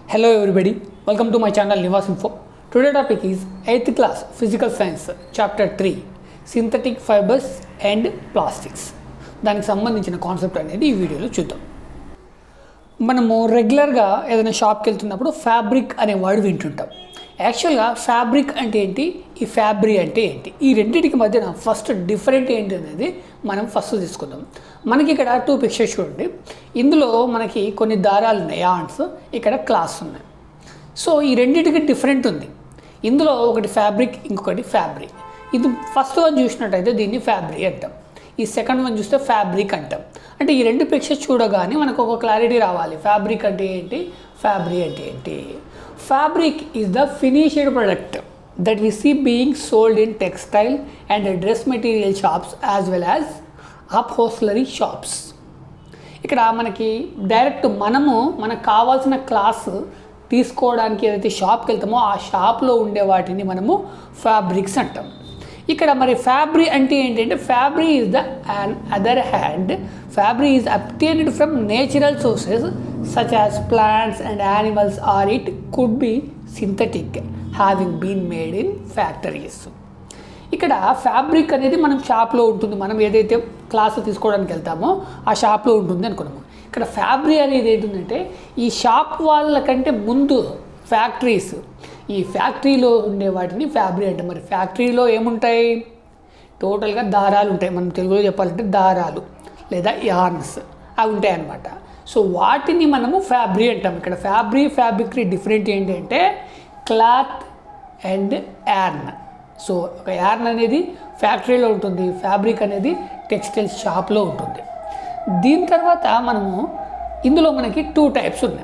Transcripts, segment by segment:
Hello everybody, welcome to my channel Nivas Info. Today topic is 8th class Physical Science Chapter 3 Synthetic Fibers and Plastics. దానికి సంబంధించిన concept అనేది ఈ వీడియోలో చూద్దాం మనము రెగ్యులర్గా ఏదైనా షాప్కి వెళ్తున్నప్పుడు ఫ్యాబ్రిక్ అనే వర్డ్ వింటుంటాం యాక్చువల్గా ఫ్యాబ్రిక్ అంటే ఏంటి ఈ ఫ్యాబ్రి అంటే ఏంటి ఈ రెండింటికి మధ్యన ఫస్ట్ డిఫరెంట్ ఏంటి అనేది మనం ఫస్ట్ తీసుకుందాం మనకి ఇక్కడ టూ పిక్చర్స్ చూడండి ఇందులో మనకి కొన్ని దారాలు ఉన్నాయి యాండ్స్ ఇక్కడ క్లాస్ ఉన్నాయి సో ఈ రెండింటికి డిఫరెంట్ ఉంది ఇందులో ఒకటి ఫ్యాబ్రిక్ ఇంకొకటి ఫ్యాబ్రిక్ ఇది ఫస్ట్ వన్ చూసినట్టయితే దీన్ని ఫ్యాబ్రిక్ అంటాం ఈ సెకండ్ వన్ చూస్తే ఫ్యాబ్రిక్ అంటాం అంటే ఈ రెండు పిక్చర్స్ చూడగానే మనకు ఒక క్లారిటీ రావాలి ఫ్యాబ్రిక్ అంటే ఏంటి ఫ్యాబ్రిక్ అంటే ఏంటి fabric is the finished product that we see being sold in textile and dress material shops as well as upholstery shops ఇక్కడ మనకి డైరెక్ట్ మనము మనకు కావాల్సిన క్లాస్ తీసుకోవడానికి ఏదైతే షాప్కి వెళ్తామో ఆ షాప్లో ఉండే వాటిని మనము ఫ్యాబ్రిక్స్ అంటాం ఇక్కడ మరి ఫ్యాబ్రి అంటే ఏంటంటే fabric is the on other hand fabric is obtained from natural sources such as plants and animals or it could be synthetic having been made in factories ఇక్కడ ఫ్యాబ్రిక్ అనేది మనం షాప్లో ఉంటుంది మనం ఏదైతే క్లాస్ తీసుకోవడానికి వెళ్తామో ఆ షాప్లో ఉంటుంది అనుకున్నాము ఇక్కడ ఫ్యాబ్రిక్ అనేది ఏంటంటే ఈ షాప్ వాళ్ళకంటే ముందు ఫ్యాక్టరీస్ ఈ ఫ్యాక్టరీలో ఉండే వాటిని ఫ్యాబ్రిక్ అంటే మరి ఫ్యాక్టరీలో ఏముంటాయి టోటల్గా దారాలు ఉంటాయి మనం తెలుగులో చెప్పాలంటే దారాలు లేదా యార్న్స్ అవి ఉంటాయి అన్నమాట సో వాటిని మనము ఫ్యాబ్రిక్ అంటాం ఇక్కడ ఫ్యాబ్రిక్ ఫ్యాబ్రిక్ డిఫరెంట్ ఏంటి అంటే క్లాత్ అండ్ యార్న్ సో ఒక యార్న్ అనేది ఫ్యాక్టరీలో ఉంటుంది ఫ్యాబ్రిక్ అనేది టెక్స్టైల్ షాప్లో ఉంటుంది దీని తర్వాత మనము ఇందులో మనకి టూ టైప్స్ ఉన్నాయి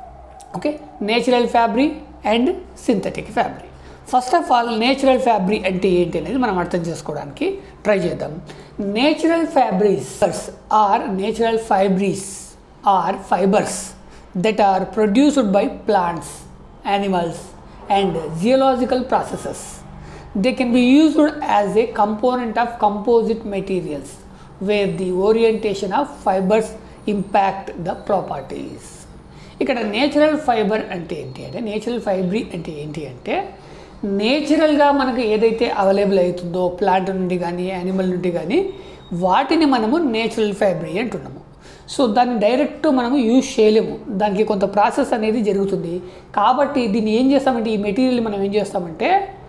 okay natural fabric and synthetic fabric first of all natural fabric అంటే ఏంటి అనేది మనం అర్థం చేసుకోవడానికి ట్రై చేద్దాం natural fabrics are natural fibres or fibres that are produced by plants animals and geological processes they can be used as a component of composite materials where the orientation of fibers impact the properties ఇక్కడ natural fibre అంటే ఏంటి అంటే natural ఫైబ్రి అంటే ఏంటి అంటే నేచురల్గా మనకు ఏదైతే అవైలబుల్ అవుతుందో ప్లాంట్ నుండి కానీ యానిమల్ నుండి కానీ వాటిని మనము నేచురల్ ఫైబ్రి అంటున్నాము సో దాన్ని డైరెక్ట్ మనము యూజ్ చేయలేము దానికి కొంత ప్రాసెస్ అనేది జరుగుతుంది కాబట్టి దీన్ని ఏం చేస్తామంటే ఈ మెటీరియల్ మనం ఏం చేస్తామంటే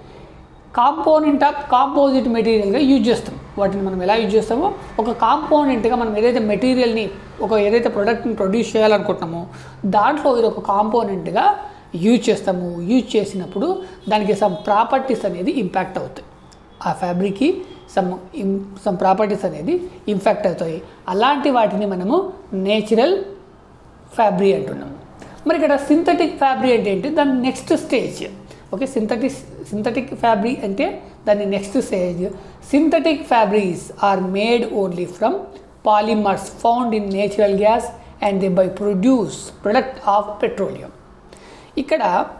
కాంపోనెంట్ ఆఫ్ కాంపోజిట్ మెటీరియల్గా యూజ్ చేస్తాం వాటిని మనం ఎలా యూజ్ చేస్తామో ఒక కాంపోనెంట్గా మనం ఏదైతే మెటీరియల్ని ఒక ఏదైతే ప్రోడక్ట్ని ప్రొడ్యూస్ చేయాలనుకుంటున్నామో దాంట్లో ఇది ఒక కాంపోనెంట్గా యూజ్ చేస్తాము యూజ్ చేసినప్పుడు దానికి సమ్ ప్రాపర్టీస్ అనేది ఇంపాక్ట్ అవుతాయి ఆ ఫ్యాబ్రిక్కి సమ్ ఇం సమ్ ప్రాపర్టీస్ అనేది ఇంపాక్ట్ అవుతాయి అలాంటి వాటిని మనము నేచురల్ ఫ్యాబ్రిక్ అంటున్నాము మరి ఇక్కడ సింథటిక్ ఫ్యాబ్రిక్ అంటే ఏంటి దాని next stage okay synthetic synthetic fabric అంటే దాని next stage synthetic fabrics are made only from polymers found in natural gas and they by produce product of petroleum ఇక్కడ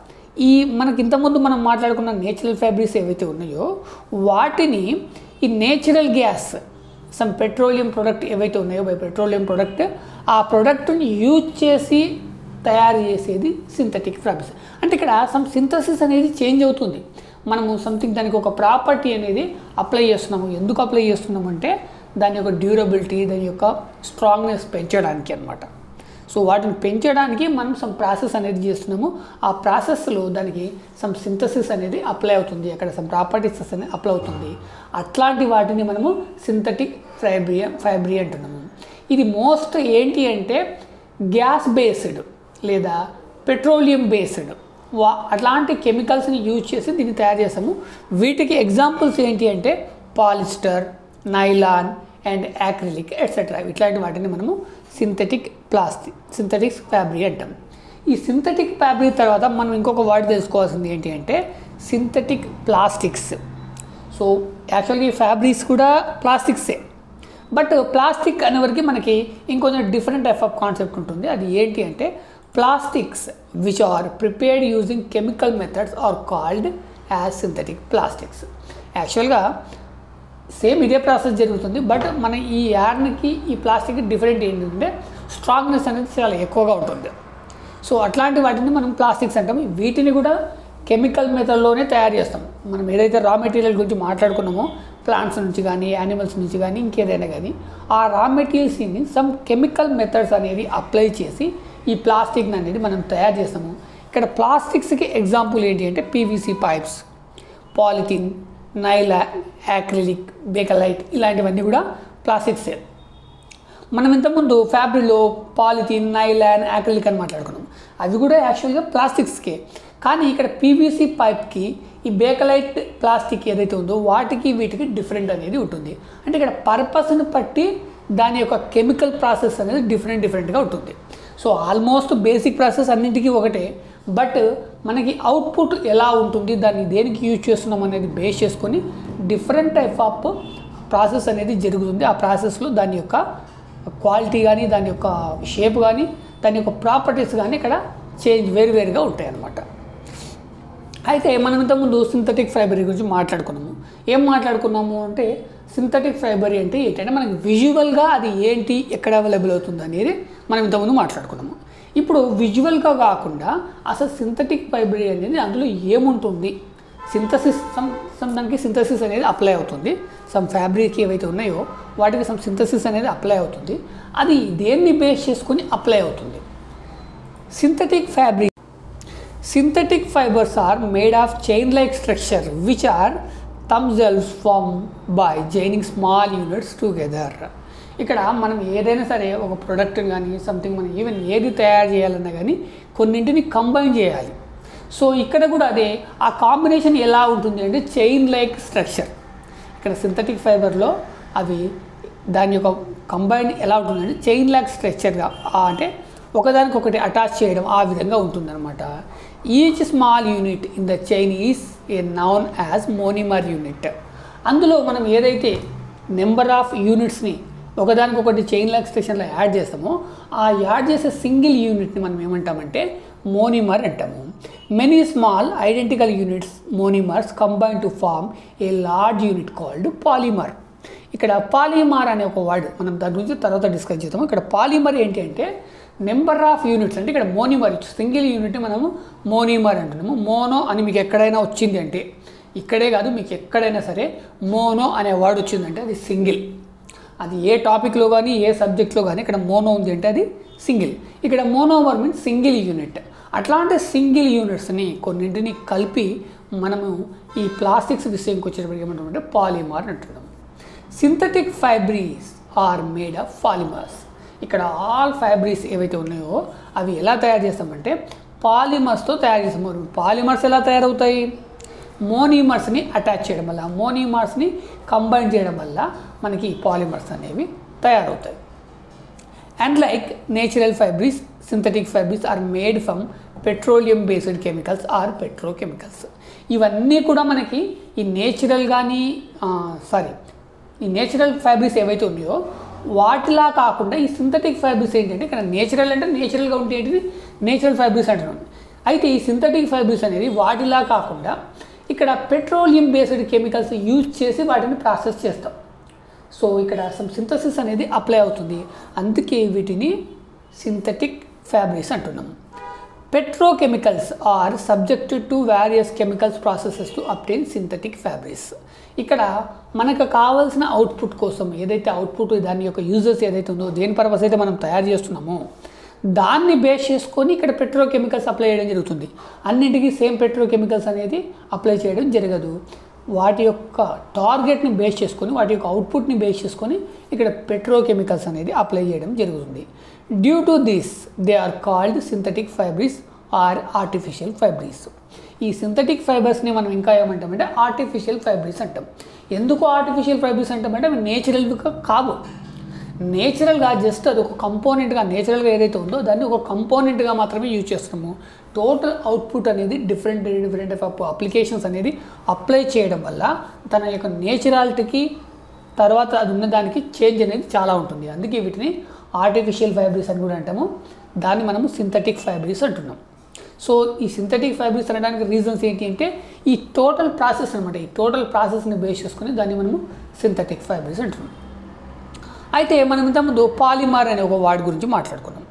ఈ మనకి ఇంతకుముందు మనం మాట్లాడుకున్న నేచురల్ ఫ్యాబ్రిక్స్ ఏవైతే ఉన్నాయో వాటిని ఈ natural gas some petroleum product ఏవైతే ఉన్నాయో బై పెట్రోలియం ప్రొడక్ట్ ఆ ప్రోడక్ట్ని యూజ్ చేసి తయారు చేసేది సింథటిక్ ఫ్యాబ్రిక్స్ అంటే ఇక్కడ సమ్ సింథసిస్ అనేది చేంజ్ అవుతుంది మనము సంథింగ్ దానికి ఒక ప్రాపర్టీ అనేది అప్లై చేస్తున్నాము ఎందుకు అప్లై చేస్తున్నాము అంటే దాని యొక్క డ్యూరబిలిటీ దాని యొక్క స్ట్రాంగ్నెస్ పెంచడానికి అనమాట సో వాటిని పెంచడానికి మనం సమ్ ప్రాసెస్ అనేది చేస్తున్నాము ఆ ప్రాసెస్లో దానికి సమ్ సింథసిస్ అనేది అప్లై అవుతుంది అక్కడ సమ్ ప్రాపర్టీస్ అనేది అప్లై అవుతుంది అట్లాంటి వాటిని మనము సింథటిక్ ఫైబ్రియా ఫైబ్రి అంటున్నాము ఇది మోస్ట్ ఏంటి అంటే గ్యాస్ బేస్డ్ లేదా పెట్రోలియం బేస్డ్ వా అట్లాంటి కెమికల్స్ని యూజ్ చేసి దీన్ని తయారు చేస్తాము వీటికి ఎగ్జాంపుల్స్ ఏంటి అంటే polyester nylon and acrylic etcetera ఇట్లాంటి వాటిని మనము సింథటిక్ ప్లాస్టిక్ సింథటిక్ ఫ్యాబ్రిక్ అంటాం ఈ సింథటిక్ ఫ్యాబ్రిక్ తర్వాత మనం ఇంకొక వర్డ్ తెలుసుకోవాల్సింది ఏంటి అంటే సింథటిక్ ప్లాస్టిక్స్ సో యాక్చువల్గా ఈ ఫ్యాబ్రిక్స్ కూడా ప్లాస్టిక్సే బట్ ప్లాస్టిక్ అనేవరకు మనకి ఇంకొంచెం డిఫరెంట్ టైప్ ఆఫ్ కాన్సెప్ట్ ఉంటుంది అది ఏంటి అంటే plastics which are prepared using chemical methods are called as synthetic plastics యాక్చువల్గా సేమ్ ఇదే ప్రాసెస్ జరుగుతుంది బట్ మన ఈ యార్న్కి ఈ ప్లాస్టిక్ డిఫరెంట్ ఏంటంటే స్ట్రాంగ్నెస్ అనేది చాలా ఎక్కువగా ఉంటుంది సో అట్లాంటి వాటిని మనం ప్లాస్టిక్స్ అంటాం వీటిని కూడా కెమికల్ మెథడ్లోనే తయారు చేస్తాం మనం ఏదైతే రా మెటీరియల్ గురించి మాట్లాడుకున్నామో ప్లాంట్స్ నుంచి కానీ యానిమల్స్ నుంచి కానీ ఇంకేదైనా కానీ ఆ రా మెటీరియల్స్ని సమ్ కెమికల్ మెథడ్స్ అనేది అప్లై చేసి ఈ ప్లాస్టిక్ అనేది మనం తయారు చేస్తాము ఇక్కడ ప్లాస్టిక్స్కి ఎగ్జాంపుల్ ఏంటి అంటే PVC pipes polythene nylon acrylic bakelite ఇలాంటివన్నీ కూడా ప్లాస్టిక్సే మనం ఇంతకుముందు ఫ్యాబ్రిక్లో పాలిథిన్ నైలాన్ యాక్రిలిక్ అని మాట్లాడుకున్నాం అవి కూడా యాక్చువల్గా ప్లాస్టిక్స్కే కానీ ఇక్కడ పీవీసీ పైప్కి ఈ బేకలైట్ ప్లాస్టిక్ ఏదైతే ఉందో వాటికి వీటికి డిఫరెంట్ అనేది ఉంటుంది అంటే ఇక్కడ పర్పస్ని బట్టి దాని యొక్క కెమికల్ ప్రాసెస్ అనేది డిఫరెంట్ డిఫరెంట్గా ఉంటుంది సో ఆల్మోస్ట్ బేసిక్ ప్రాసెస్ అన్నింటికీ ఒకటే బట్ మనకి అవుట్పుట్ ఎలా ఉంటుంది దాన్ని దేనికి యూజ్ చేస్తున్నాం అనేది బేస్ చేసుకొని డిఫరెంట్ టైప్ ఆఫ్ ప్రాసెస్ అనేది జరుగుతుంది ఆ ప్రాసెస్లో దాని యొక్క క్వాలిటీ కానీ దాని యొక్క షేప్ కానీ దాని యొక్క ప్రాపర్టీస్ కానీ ఇక్కడ చేంజ్ వేరువేరుగా ఉంటాయి అన్నమాట అయితే మనం ఇంతకుముందు సింథటిక్ ఫైబర్ గురించి మాట్లాడుకున్నాము ఏం మాట్లాడుకున్నాము అంటే సింథటిక్ ఫైబర్ అంటే ఏంటంటే మనకి విజువల్గా అది ఏంటి ఎక్కడ అవైలబుల్ అవుతుంది అనేది మనం ఇంతకుముందు మాట్లాడుకున్నాము ఇప్పుడు విజువల్గా కాకుండా అసలు సింథటిక్ ఫైబర్ అనేది అందులో ఏముంటుంది సింథసిస్ సమ్ సమ్ దానికి సింథసిస్ అనేది అప్లై అవుతుంది సమ్ ఫ్యాబ్రిక్ ఏవైతే ఉన్నాయో వాటికి సమ్ సింథసిస్ అనేది అప్లై అవుతుంది అది దేన్ని బేస్ చేసుకొని అప్లై అవుతుంది synthetic fabric Synthetic fibers are made of chain-like structure which are themselves formed by joining small units together. ఇక్కడ మనం ఏదైనా సరే ఒక ప్రోడక్ట్ని కానీ సంథింగ్ మనం ఈవెన్ ఏది తయారు చేయాలన్నా కానీ కొన్నింటిని కంబైన్ చేయాలి సో ఇక్కడ కూడా అదే ఆ కాంబినేషన్ ఎలా ఉంటుంది అంటే చైన్ లైక్ స్ట్రక్చర్ ఇక్కడ సింథటిక్ ఫైబర్లో అవి దాని యొక్క కంబైన్ ఎలా ఉంటుందంటే చైన్ లాక్ స్ట్రక్చర్గా అంటే ఒకదానికొకటి అటాచ్ చేయడం ఆ విధంగా ఉంటుందన్నమాట each small unit in the chain is a known as monomer unit అందులో మనం ఏదైతే నెంబర్ ఆఫ్ యూనిట్స్ని ఒకదానికొకటి చైన్ లాక్ స్ట్రక్చర్లో యాడ్ చేస్తామో ఆ యాడ్ చేసే సింగిల్ యూనిట్ని మనం ఏమంటామంటే మోనిమర్ అంటాము many small identical units monomers combine to form a large unit called polymer ఇక్కడ పాలిమర్ అనే ఒక వర్డ్ మనం దాని గురించి తర్వాత డిస్కస్ చేద్దాము ఇక్కడ పాలిమర్ ఏంటి అంటే నెంబర్ ఆఫ్ యూనిట్స్ అంటే ఇక్కడ మోనిమర్ సింగిల్ యూనిట్ని మనము మోనిమర్ అంటున్నాము మోనో అని మీకు ఎక్కడైనా వచ్చింది అంటే ఇక్కడే కాదు మీకు ఎక్కడైనా సరే మోనో అనే వర్డ్ వచ్చిందంటే అది సింగిల్ అది ఏ టాపిక్లో కానీ ఏ సబ్జెక్ట్లో కానీ ఇక్కడ మోనో ఉంది అంటే అది సింగిల్ ఇక్కడ మోనోమర్ మీన్స్ సింగిల్ యూనిట్ అట్లాంటి సింగిల్ యూనిట్స్ని కొన్నింటిని కలిపి మనము ఈ ప్లాస్టిక్స్ విషయంకి వచ్చేటప్పటికి ఏమంటామంటే పాలిమర్ అంటున్నాము synthetic fibres are made of polymers ఇక్కడ ఆల్ ఫ్యాబ్రిక్స్ ఏవైతే ఉన్నాయో అవి ఎలా తయారు చేస్తామంటే పాలిమర్స్తో తయారు చేస్తాము పాలిమర్స్ ఎలా తయారవుతాయి మోనీమర్స్ని అటాచ్ చేయడం వల్ల మోనీమర్స్ని కంబైన్ చేయడం వల్ల మనకి పాలిమర్స్ అనేవి తయారవుతాయి and like natural fabrics synthetic fabrics are made from petroleum based chemicals or petrochemicals ఇవన్నీ కూడా మనకి ఈ నేచురల్ కానీ సారీ ఈ నేచురల్ ఫ్యాబ్రిక్స్ ఏవైతే ఉన్నాయో వాటిలా కాకుండా ఈ సింథటిక్ ఫ్యాబ్రిక్స్ ఏంటంటే ఇక్కడ నేచురల్ అంటే నేచురల్గా ఉంటే ఏంటిది నేచురల్ ఫ్యాబ్రిక్స్ అంటున్నాం అయితే ఈ సింథటిక్ ఫ్యాబ్రిక్స్ అనేది వాటిలా కాకుండా ఇక్కడ పెట్రోలియం బేస్డ్ కెమికల్స్ యూజ్ చేసి వాటిని ప్రాసెస్ చేస్తాం సో ఇక్కడ సమ్ సింథసిస్ అనేది అప్లై అవుతుంది అందుకే వీటిని సింథటిక్ ఫ్యాబ్రిక్స్ అంటున్నాము petrochemicals are subjected to various chemicals processes to obtain synthetic fabrics ఇక్కడ మనకు కావాల్సిన అవుట్పుట్ కోసం ఏదైతే అవుట్పుట్ దాని యొక్క యూజెస్ ఏదైతే ఉందో దేని పర్పస్ అయితే మనం తయారు చేస్తున్నామో దాన్ని బేస్ చేసుకొని ఇక్కడ పెట్రోకెమికల్స్ అప్లై చేయడం జరుగుతుంది అన్నింటికీ సేమ్ పెట్రోకెమికల్స్ అనేది అప్లై చేయడం జరగదు వాటి యొక్క టార్గెట్ని బేస్ చేసుకొని వాటి యొక్క అవుట్పుట్ని బేస్ చేసుకొని ఇక్కడ పెట్రోకెమికల్స్ అనేది అప్లై చేయడం జరుగుతుంది due to this they are called synthetic fabrics or artificial fabrics ఈ సింథటిక్ ఫైబర్స్ని మనం ఇంకా ఏమంటామంటే ఆర్టిఫిషియల్ ఫైబ్రిక్స్ అంటాం ఎందుకు ఆర్టిఫిషియల్ ఫైబ్రిక్స్ అంటామంటే అవి నేచురల్గా కావు నేచురల్గా జస్ట్ అది ఒక కంపోనెంట్గా నేచురల్గా ఏదైతే ఉందో దాన్ని ఒక కంపోనెంట్గా మాత్రమే యూజ్ చేస్తున్నాము టోటల్ అవుట్పుట్ అనేది different different type of applications అనేది అప్లై చేయడం వల్ల తన యొక్క నేచురాలిటీకి తర్వాత అది ఉన్న దానికి చేంజ్ అనేది చాలా ఉంటుంది అందుకే వీటిని ఆర్టిఫిషియల్ ఫైబ్రిక్స్ అని కూడా అంటాము దాన్ని మనము సింథటిక్ ఫైబ్రిక్స్ అంటున్నాం సో ఈ సింథటిక్ ఫైబ్రిక్స్ అనడానికి రీజన్స్ ఏంటి అంటే ఈ టోటల్ ప్రాసెస్ అనమాట ఈ టోటల్ ప్రాసెస్ని బేస్ చేసుకుని దాన్ని మనము సింథటిక్ ఫైబ్రిక్స్ అంటున్నాం అయితే మనం ఇంతకుముందు పాలిమర్ అనే ఒక వార్డ్ గురించి మాట్లాడుకున్నాం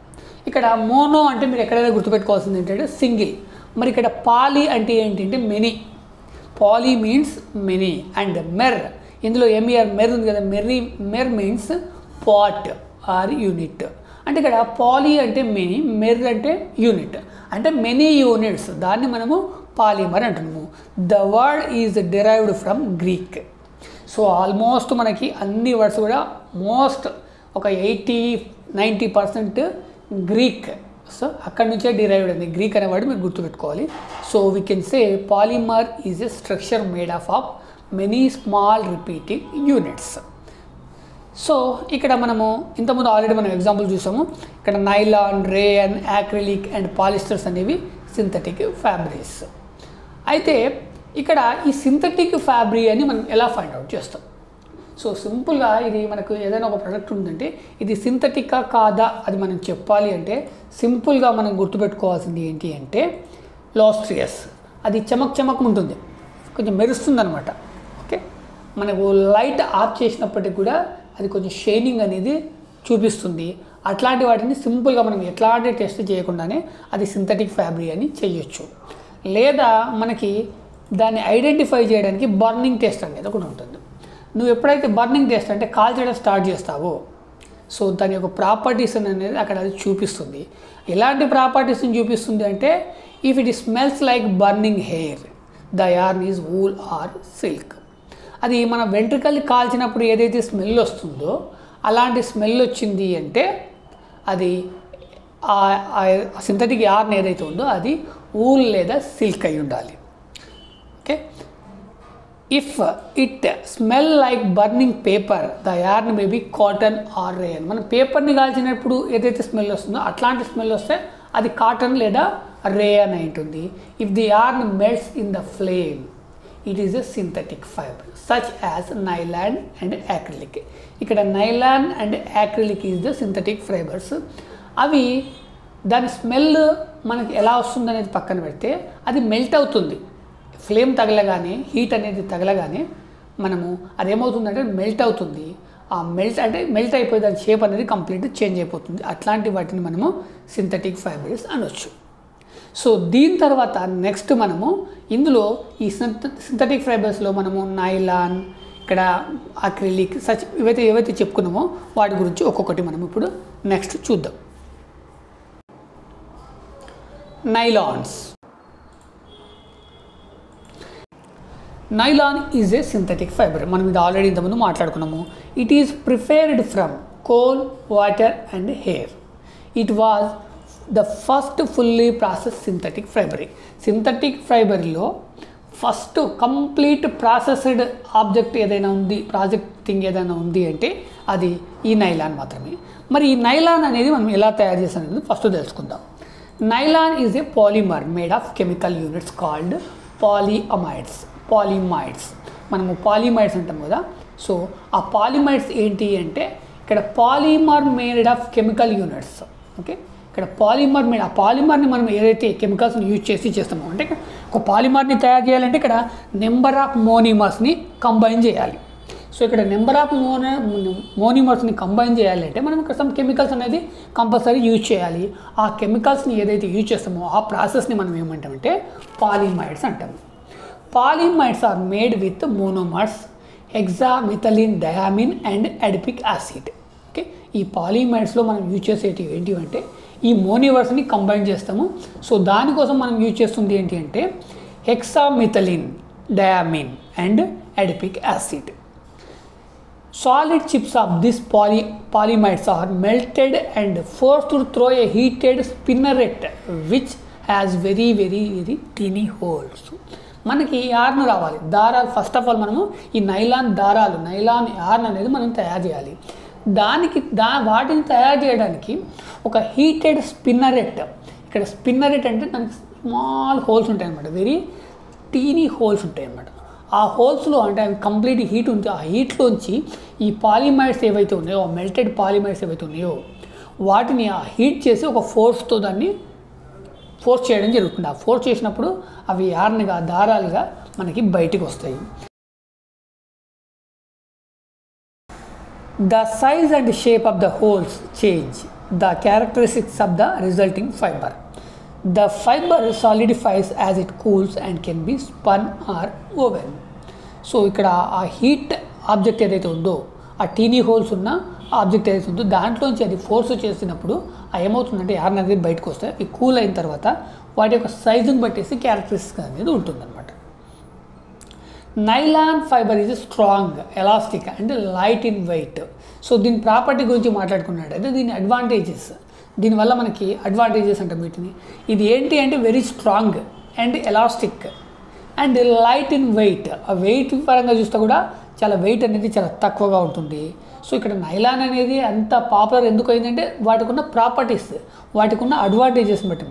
ఇక్కడ మోనో అంటే మీరు ఎక్కడైనా గుర్తుపెట్టుకోవాల్సింది ఏంటంటే సింగిల్ మరి ఇక్కడ పాలి అంటే ఏంటంటే many poly means many and mer ఇందులో ఎంఈఆర్ మెర్ ఉంది కదా mer mer means part or unit అంటే ఇక్కడ పాలీ అంటే మెనీ మెర్ అంటే యూనిట్ అంటే మెనీ యూనిట్స్ దాన్ని మనము పాలిమర్ అంటున్నాము the word is derived from Greek so almost మనకి అన్ని వర్డ్స్ కూడా మోస్ట్ ఒక eighty ninety percent Greek so అక్కడి నుంచే డిరైవ్డ్ అయింది గ్రీక్ అనే వర్డ్ మీరు గుర్తుపెట్టుకోవాలి so we can say polymer is a structure made of of many small repeating units so ఇక్కడ మనము ఇంతకుముందు ఆల్రెడీ మనం ఎగ్జాంపుల్ చూసాము ఇక్కడ nylon rayon acrylic and polyesters అనేవి సింథటిక్ ఫ్యాబ్రిక్స్ అయితే ఇక్కడ ఈ సింథటిక్ ఫ్యాబ్రీ అని మనం ఎలా ఫైండ్ అవుట్ చేస్తాం సో సింపుల్గా ఇది మనకు ఏదైనా ఒక ప్రోడక్ట్ ఉందంటే ఇది సింథటికా కాదా అది మనం చెప్పాలి అంటే సింపుల్గా మనం గుర్తుపెట్టుకోవాల్సింది ఏంటి అంటే లాస్ట్రియస్ అది చమక్ చమక్ ఉంటుంది కొంచెం మెరుస్తుంది అనమాట ఓకే మనకు లైట్ ఆఫ్ చేసినప్పటికి కూడా అది కొంచెం షైనింగ్ అనేది చూపిస్తుంది అట్లాంటి వాటిని సింపుల్గా మనం ఎట్లాంటి టెస్ట్ చేయకుండానే అది సింథటిక్ ఫ్యాబ్రిక్ అని చేయొచ్చు లేదా మనకి దాన్ని ఐడెంటిఫై చేయడానికి బర్నింగ్ టెస్ట్ అనేది ఒకటి ఉంటుంది నువ్వు ఎప్పుడైతే బర్నింగ్ టెస్ట్ అంటే కాల్చడం స్టార్ట్ చేస్తావో సో దాని యొక్క ప్రాపర్టీస్ అనేది అక్కడ అది చూపిస్తుంది ఎలాంటి ప్రాపర్టీస్ని చూపిస్తుంది అంటే if it smells like burning hair the yarn is wool or silk అది మన వెంట్రుకల్ని కాల్చినప్పుడు ఏదైతే స్మెల్ వస్తుందో అలాంటి స్మెల్ వచ్చింది అంటే అది సింథటిక్ యార్న్ ఏదైతే ఉందో అది ఊల్ లేదా సిల్క్ అయి ఉండాలి okay if it smell like burning paper the yarn may be cotton or rayon మనం పేపర్ని కాల్చినప్పుడు ఏదైతే స్మెల్ వస్తుందో అట్లాంటి స్మెల్ వస్తే అది కాటన్ లేదా రేయన్ అయి ఉంటుంది if the yarn melts in the flame it is a synthetic fibre such as nylon and acrylic ఇక్కడ nylon and acrylic is the synthetic fibres అవి దాని స్మెల్ మనకి ఎలా వస్తుంది అనేది పక్కన పెడితే అది మెల్ట్ అవుతుంది ఫ్లేమ్ తగలగానే హీట్ అనేది తగలగానే మనము అదేమవుతుందంటే మెల్ట్ అవుతుంది ఆ మెల్ట్ అంటే మెల్ట్ అయిపోయి దాని షేప్ అనేది కంప్లీట్ చేంజ్ అయిపోతుంది అట్లాంటి వాటిని మనము సింథటిక్ ఫైబర్స్ అనొచ్చు సో దీని తర్వాత నెక్స్ట్ మనము ఇందులో ఈ సింథటిక్ ఫైబర్స్లో మనము నైలాన్ ఇక్కడ అక్రిలిక్ సచ్ ఇవైతే ఏవైతే చెప్పుకున్నామో వాటి గురించి ఒక్కొక్కటి మనం ఇప్పుడు నెక్స్ట్ చూద్దాం nylons nylon is a synthetic fibre మనం ఇది ఆల్రెడీ ఇంతకుముందు మాట్లాడుకున్నాము it is prepared from coal water and air it was the first fully process synthetic fibre synthetic ఫైబర్లో ఫస్ట్ కంప్లీట్ ప్రాసెస్డ్ ఆబ్జెక్ట్ ఏదైనా ఉంది ప్రాజెక్ట్ థింగ్ ఏదైనా ఉంది అంటే అది ఈ నైలాన్ మాత్రమే మరి ఈ నైలాన్ అనేది మనం ఎలా తయారు చేస్తాం ఫస్ట్ తెలుసుకుందాం nylon is a polymer made of chemical units called polyamides polyamides మనము పాలిమైడ్స్ అంటాం కదా సో ఆ పాలిమైడ్స్ ఏంటి అంటే ఇక్కడ polymer made of chemical units okay ఇక్కడ పాలిమర్ మీద ఆ పాలిమర్ని మనం ఏదైతే కెమికల్స్ని యూజ్ చేసి చేస్తామో అంటే ఒక పాలిమర్ని తయారు చేయాలంటే ఇక్కడ నెంబర్ ఆఫ్ మోనిమర్స్ని కంబైన్ చేయాలి సో ఇక్కడ నెంబర్ ఆఫ్ మోన మోనిమర్స్ని కంబైన్ చేయాలంటే మనం ఇక్కడ సమ్ కెమికల్స్ అనేది కంపల్సరీ యూజ్ చేయాలి ఆ కెమికల్స్ని ఏదైతే యూజ్ చేస్తామో ఆ ప్రాసెస్ని మనం ఏమంటామంటే పాలిమైడ్స్ అంటాము polyamides are made with monomers hexamethylene diamine and adipic acid okay ఈ పాలిమైడ్స్లో మనం యూజ్ చేసేటివి ఏంటి అంటే ఈ మోనివర్స్ని కంబైన్ చేస్తాము సో దానికోసం మనం యూజ్ చేస్తుంది ఏంటి అంటే hexamethylene diamine and adipic acid solid chips of this poly polyamides are melted and forced through a heated spinneret which has very very very tiny holes మనకి యార్న్ రావాలి దారాలు ఫస్ట్ ఆఫ్ ఆల్ మనము ఈ nylon దారాలు nylon yarn అనేది మనం తయారు చేయాలి దానికి దా వాటిని తయారు చేయడానికి ఒక హీటెడ్ స్పిన్నరెట్ ఇక్కడ స్పిన్నరెట్ అంటే దానికి స్మాల్ హోల్స్ ఉంటాయి అన్నమాట వెరీ టీనీ హోల్స్ ఉంటాయి అన్నమాట ఆ హోల్స్లో అంటే అవి కంప్లీట్ హీట్ ఉంది ఆ హీట్లోంచి ఈ పాలిమైడ్స్ ఏవైతే ఉన్నాయో మెల్టెడ్ పాలిమైడ్స్ ఏవైతే ఉన్నాయో వాటిని ఆ హీట్ చేసి ఒక ఫోర్స్తో దాన్ని ఫోర్స్ చేయడం జరుగుతుంది ఆ ఫోర్స్ చేసినప్పుడు అవి యార్న్గా దారాలుగా మనకి బయటికి వస్తాయి the size and shape of the holes change the characteristics of the resulting fiber. The fiber solidifies as it cools and can be spun or woven. So ఇక్కడ ఆ హీట్ ఆబ్జెక్ట్ ఏదైతే ఉందో ఆ టీనీ హోల్స్ ఉన్న object ఏదైతే ఉందో దాంట్లోంచి అది ఫోర్స్ చేసినప్పుడు ఆ ఏమవుతుందంటే యార్ అనేది బయటకు వస్తే అవి కూల్ అయిన తర్వాత వాటి యొక్క సైజుని బట్టేసి క్యారెక్టరిస్టిక్ అనేది ఉంటుందన్నమాట nylon fibre is strong elastic and light in weight so దీని ప్రాపర్టీ గురించి మాట్లాడుకున్నట్టయితే దీని అడ్వాంటేజెస్ దీనివల్ల మనకి అడ్వాంటేజెస్ అంటాం వీటిని ఇది ఏంటి అంటే very strong and elastic and light in weight ఆ వెయిట్ పరంగా చూస్తే కూడా చాలా వెయిట్ అనేది చాలా తక్కువగా ఉంటుంది సో ఇక్కడ నైలాన్ అనేది అంత పాపులర్ ఎందుకు అయిందంటే వాటికి ఉన్న ప్రాపర్టీస్ వాటికి ఉన్న అడ్వాంటేజెస్ బట్టి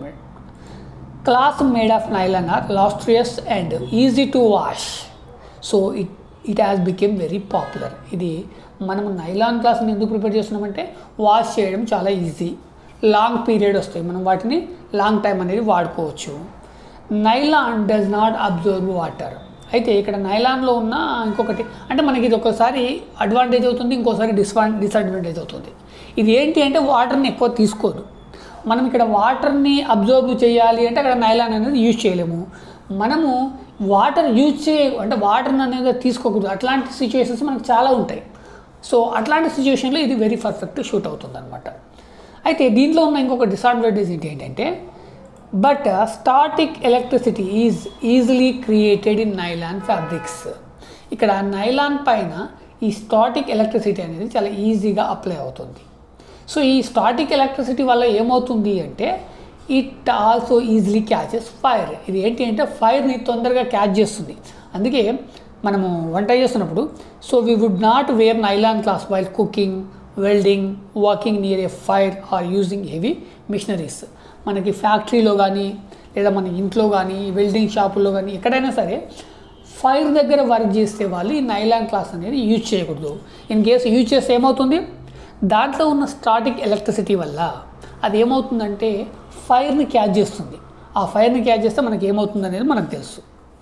cloth made of nylon are lustrous and easy to wash so it it has become very popular ఇది మనం నైలాన్ క్లాస్ని ఎందుకు ప్రిపేర్ చేస్తున్నామంటే వాష్ చేయడం చాలా ఈజీ లాంగ్ పీరియడ్ వస్తాయి మనం వాటిని లాంగ్ టైం అనేది వాడుకోవచ్చు nylon does not absorb water అయితే ఇక్కడ నైలాన్లో ఉన్న ఇంకొకటి అంటే మనకి ఇది ఒకసారి అడ్వాంటేజ్ అవుతుంది ఇంకోసారి డిస్వా డిసడ్వాంటేజ్ అవుతుంది ఇది ఏంటి అంటే వాటర్ని ఎక్కువ తీసుకోదు మనం ఇక్కడ వాటర్ని అబ్జర్వ్ చేయాలి అంటే అక్కడ నైలాన్ అనేది యూజ్ చేయలేము మనము వాటర్ యూజ్ చేయ అంటే వాటర్ అనేది తీసుకోకూడదు అట్లాంటి సిచ్యువేషన్స్ మనకు చాలా ఉంటాయి సో అట్లాంటి సిచ్యువేషన్లో ఇది వెరీ పర్ఫెక్ట్ షూట్ అవుతుంది అనమాట అయితే దీంట్లో ఉన్న ఇంకొక డిసడ్వాంటేజ్ ఏంటి ఏంటంటే but static electricity is easily created in nylon fabrics ఇక్కడ నైలాన్ పైన ఈ స్టాటిక్ ఎలక్ట్రిసిటీ అనేది చాలా ఈజీగా అప్లై అవుతుంది సో ఈ స్టాటిక్ ఎలక్ట్రిసిటీ వల్ల ఏమవుతుంది అంటే it also easily catches fire ఇది ఏంటి అంటే ఫైర్ని తొందరగా క్యాచ్ చేస్తుంది అందుకే మనము వంట చేస్తున్నప్పుడు so we would not wear nylon clothes while cooking welding walking near a fire or using heavy machineries మనకి ఫ్యాక్టరీలో కానీ లేదా మన ఇంట్లో కానీ వెల్డింగ్ షాపుల్లో కానీ ఎక్కడైనా సరే ఫైర్ దగ్గర వర్క్ చేసే వాళ్ళు ఈ నైలాన్ క్లాస్ అనేది యూజ్ చేయకూడదు ఇన్ కేసు యూజ్ చేస్తే ఏమవుతుంది దాంట్లో ఉన్న స్టాటిక్ ఎలక్ట్రిసిటీ వల్ల అది ఏమవుతుందంటే ఫైర్ని క్యాచ్ చేస్తుంది ఆ ఫైర్ని క్యాచ్ చేస్తే మనకి ఏమవుతుంది అనేది మనకు తెలుసు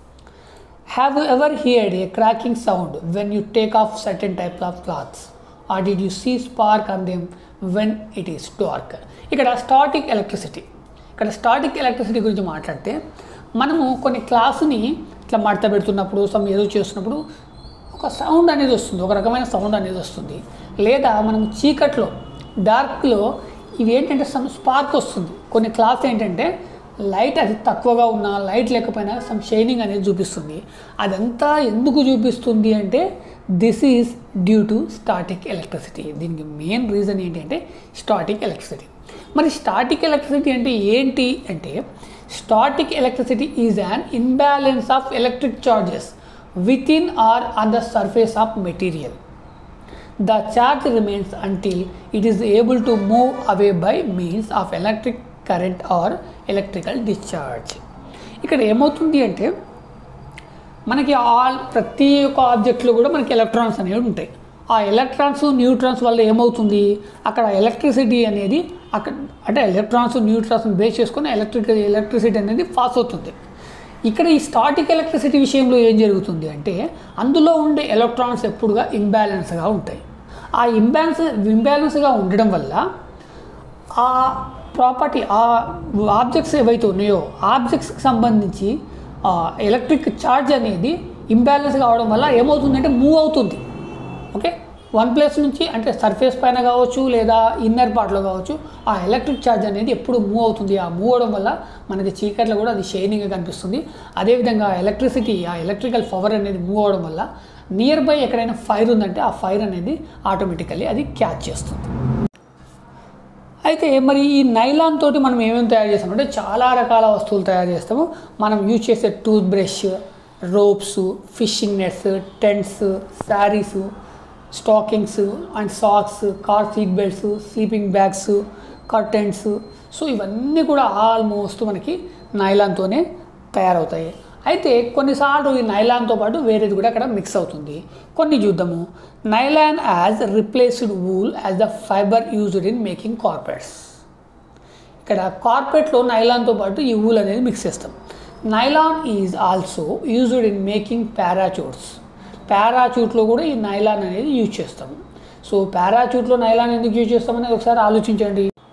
have you ever heard a cracking sound when you take off certain type of clothes or did you see spark on them when it is dark ఇక్కడ స్టాటిక్ ఎలక్ట్రిసిటీ ఇక్కడ స్టాటిక్ ఎలక్ట్రిసిటీ గురించి మాట్లాడితే మనము కొన్ని క్లాసుని ఇట్లా మడత పెడుతున్నప్పుడు సమ్ ఏదో చేస్తున్నప్పుడు ఒక సౌండ్ అనేది వస్తుంది ఒక రకమైన సౌండ్ అనేది వస్తుంది లేదా మనం చీకట్లో డార్క్లో ఇవి ఏంటంటే సమ్ స్పార్క్ వస్తుంది కొన్ని క్లాస్ ఏంటంటే లైట్ అది తక్కువగా ఉన్న లైట్ లేకపోయినా సమ్ షైనింగ్ అనేది చూపిస్తుంది అదంతా ఎందుకు చూపిస్తుంది అంటే this is due to static electricity దీనికి మెయిన్ రీజన్ ఏంటంటే స్టాటిక్ ఎలక్ట్రిసిటీ మరి స్టాటిక్ ఎలక్ట్రిసిటీ అంటే ఏంటి అంటే static electricity is an imbalance of electric charges within or on the surface of material the charge remains until it is able to move away by means of electric current or electrical discharge ఇక్కడ ఏమవుతుంది అంటే మనకి all ప్రతి ఒక్క ఆబ్జెక్ట్లో కూడా మనకి electrons అనేవి ఉంటాయి ఆ ఎలక్ట్రాన్స్ న్యూట్రాన్స్ వల్ల ఏమవుతుంది అక్కడ ఎలక్ట్రిసిటీ అనేది అక్కడ అంటే ఎలక్ట్రాన్స్ న్యూట్రాన్స్ బేస్ చేసుకొని ఎలక్ట్రిక్ ఎలక్ట్రిసిటీ అనేది పాస్ అవుతుంది ఇక్కడ ఈ స్టాటిక్ ఎలక్ట్రిసిటీ విషయంలో ఏం జరుగుతుంది అంటే అందులో ఉండే ఎలక్ట్రాన్స్ ఎప్పుడుగా ఇంబ్యాలెన్స్గా ఉంటాయి ఆ ఇంబ్యాలెన్స్ ఇంబ్యాలెన్స్గా ఉండడం వల్ల ఆ ప్రాపర్టీ ఆ ఆబ్జెక్ట్స్ ఏవైతే ఉన్నాయో ఆబ్జెక్ట్స్కి సంబంధించి ఎలక్ట్రిక్ ఛార్జ్ అనేది ఇంబ్యాలెన్స్ కావడం వల్ల ఏమవుతుందంటే మూవ్ అవుతుంది ఓకే వన్ ప్లేస్ నుంచి అంటే సర్ఫేస్ పైన కావచ్చు లేదా ఇన్నర్ పార్ట్లో కావచ్చు ఆ ఎలక్ట్రిక్ ఛార్జ్ అనేది ఎప్పుడు మూవ్ అవుతుంది ఆ మూవ్ అవడం వల్ల మనకి చీకట్లో కూడా అది షైనింగ్గా కనిపిస్తుంది అదేవిధంగా ఎలక్ట్రిసిటీ ఆ ఎలక్ట్రికల్ పవర్ అనేది మూవ్ అవడం వల్ల నియర్ బై ఎక్కడైనా ఫైర్ ఉందంటే ఆ ఫైర్ అనేది ఆటోమేటికల్లీ అది క్యాచ్ చేస్తుంది అయితే మరి ఈ నైలాన్ తోటి మనం ఏమేమి తయారు చేస్తాం అంటే చాలా రకాల వస్తువులు తయారు చేస్తాము మనం యూజ్ చేసే toothbrush ropes fishing nets tents saris stockings and socks car seat belts sleeping bags curtains so ఇవన్నీ కూడా ఆల్మోస్ట్ మనకి నైలాన్తోనే తయారవుతాయి అయితే కొన్నిసార్లు ఈ నైలాన్తో పాటు వేరేది కూడా అక్కడ మిక్స్ అవుతుంది కొన్ని చూద్దాము nylon as replaced wool as the fibre used in making carpets ఇక్కడ కార్పెట్లో నైలాన్తో పాటు ఈ వూల్ అనేది మిక్స్ చేస్తాం nylon is also used in making parachutes పారాచూట్లో కూడా ఈ నైలాన్ అనేది యూజ్ చేస్తాము సో పారాచూట్లో నైలాన్ ఎందుకు యూజ్ చేస్తామనేది ఒకసారి ఆలోచించండి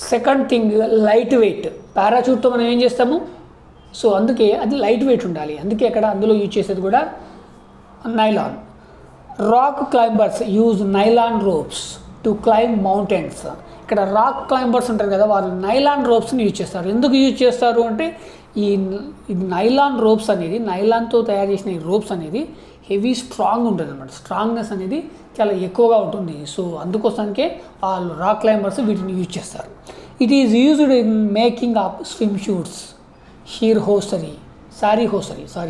సెకండ్ థింగ్ లైట్ వెయిట్ పారాచూట్తో మనం ఏం చేస్తాము సో అందుకే అది లైట్ వెయిట్ ఉండాలి అందుకే అక్కడ అందులో యూజ్ చేసేది కూడా nylon rock climbers use nylon ropes to climb mountains ఇక్కడ రాక్ క్లైంబర్స్ ఉంటారు కదా వాళ్ళు నైలాన్ రోప్స్ని యూజ్ చేస్తారు ఎందుకు యూజ్ చేస్తారు అంటే ఈ ఇది నైలాన్ రోప్స్ అనేది నైలాన్తో తయారు చేసిన ఈ రోప్స్ అనేది హెవీ స్ట్రాంగ్ ఉంటుంది అనమాట స్ట్రాంగ్నెస్ అనేది చాలా ఎక్కువగా ఉంటుంది సో అందుకోసానికే వాళ్ళు రాక్ క్లైంబర్స్ వీటిని యూజ్ చేస్తారు it is used in making of swimsuits sheer hosiery sari hosiery sari